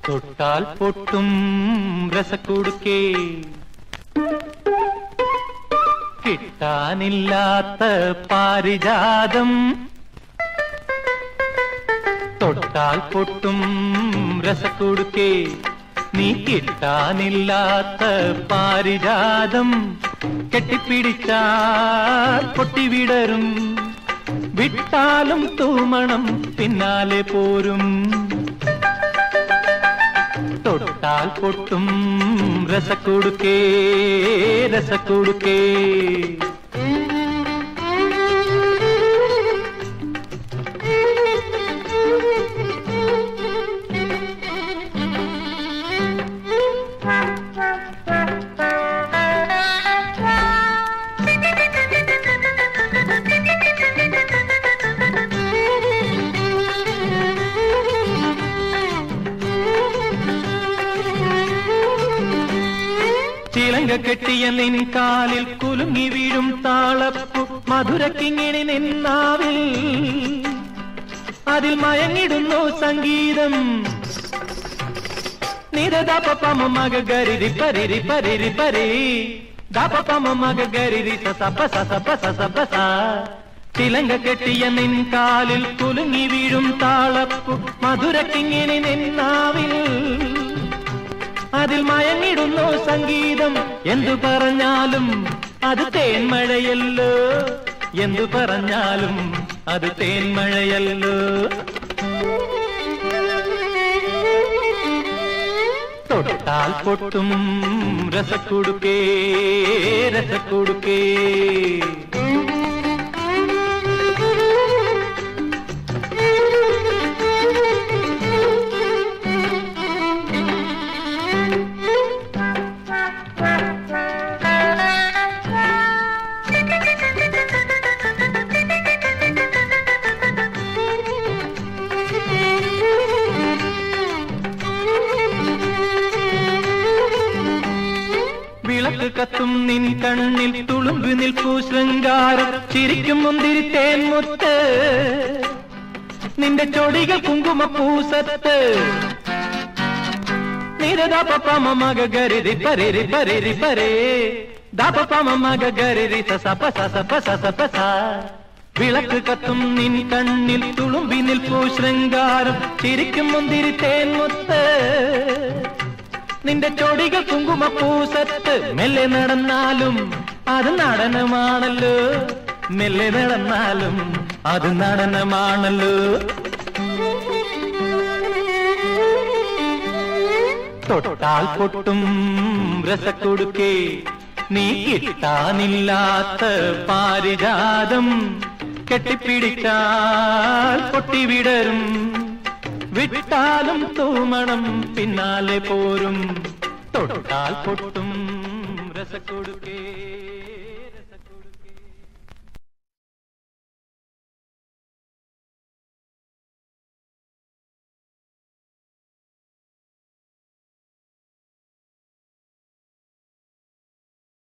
തൊട്ടാൽ പൊട്ടും രസക്കുടുക്കേ കിട്ടാനില്ലാത്ത പാരിജാതം തൊട്ടാൽ പൊട്ടും രസക്കുടുക്കേ നീ കിട്ടാനില്ലാത്ത പാരിജാതം കെട്ടിപ്പിടിച്ചാൽ പൊട്ടിവിടരും വിട്ടാലും തൂമണം പിന്നാലെ പോരും തൊട്ടാൽ പൊട്ടും രസക്കുടുക്കേ രസക്കുടുക്കേ ചിലങ്ക കെട്ടിയ നിൻ കാലിൽ കുലുങ്ങി വീഴും താളപ്പു മധുരക്കിങ്ങിണി നിന്നാവിൽ അതിൽ മയങ്ങിടുന്നു സംഗീതം നിരദപമ മക ഗരിരി പരിരി പരിരി പരി ദപമ മക ഗരിരി സസപ സസപ സസപ സ ചിലങ്ക കെട്ടിയ നിൻ കാലിൽ കുലുങ്ങി വീഴും താളപ്പു മധുരക്കിങ്ങിണി നിന്നാവിൽ അതിൽ മയങ്ങിടുന്നു സംഗീതം എന്തു പറഞ്ഞാലും അത് തേന്മഴയല്ലോ എന്തു പറഞ്ഞാലും അത് തേന്മഴയല്ലോ തൊട്ടാൽ പൊട്ടും രസക്കുടുക്കേ രസക്കുടുക്കേ വിളക്ക് കത്തും നിൻ കണ്ണിൽ തുളുമ്പി നിൽപ്പൂ ശൃംഗാരം ചിരിക്കും മുന്തിരി തേൻമുത്ത് നിന്റെ ചൊടികൾ കുങ്കുമ പൂസത്ത് നിരദപമ മക ഗരിരി പരിരി പരിരി പരേ ദപമ മക ഗരിരി സസപ സസപ സസപ സ വിളക്ക് കത്തും നിൻ കണ്ണിൽ തുളുമ്പി നിൽപ്പൂ ശൃംഗാരം ചിരിക്കും മുന്തിരി തേൻമുത്ത് നിന്റെ ചൊടികൾ കുങ്കുമ പൂസത്ത് മെല്ലെ നടന്നാലും അത് നടനമാണല്ലോ മെല്ലെ നടന്നാലും അത് നടനമാണല്ലോ തൊട്ടാൽ പൊട്ടും രസക്കൊടുക്കേ നീ കിട്ടാനില്ലാത്ത പാരിജാതം കെട്ടിപ്പിടിച്ചാൽ പൊട്ടിവിടരും വിട്ടാലും തൂമണം പിന്നാലെ പോരും തൊട്ടാൽ പൊട്ടും രസക്കൊടുക്കേ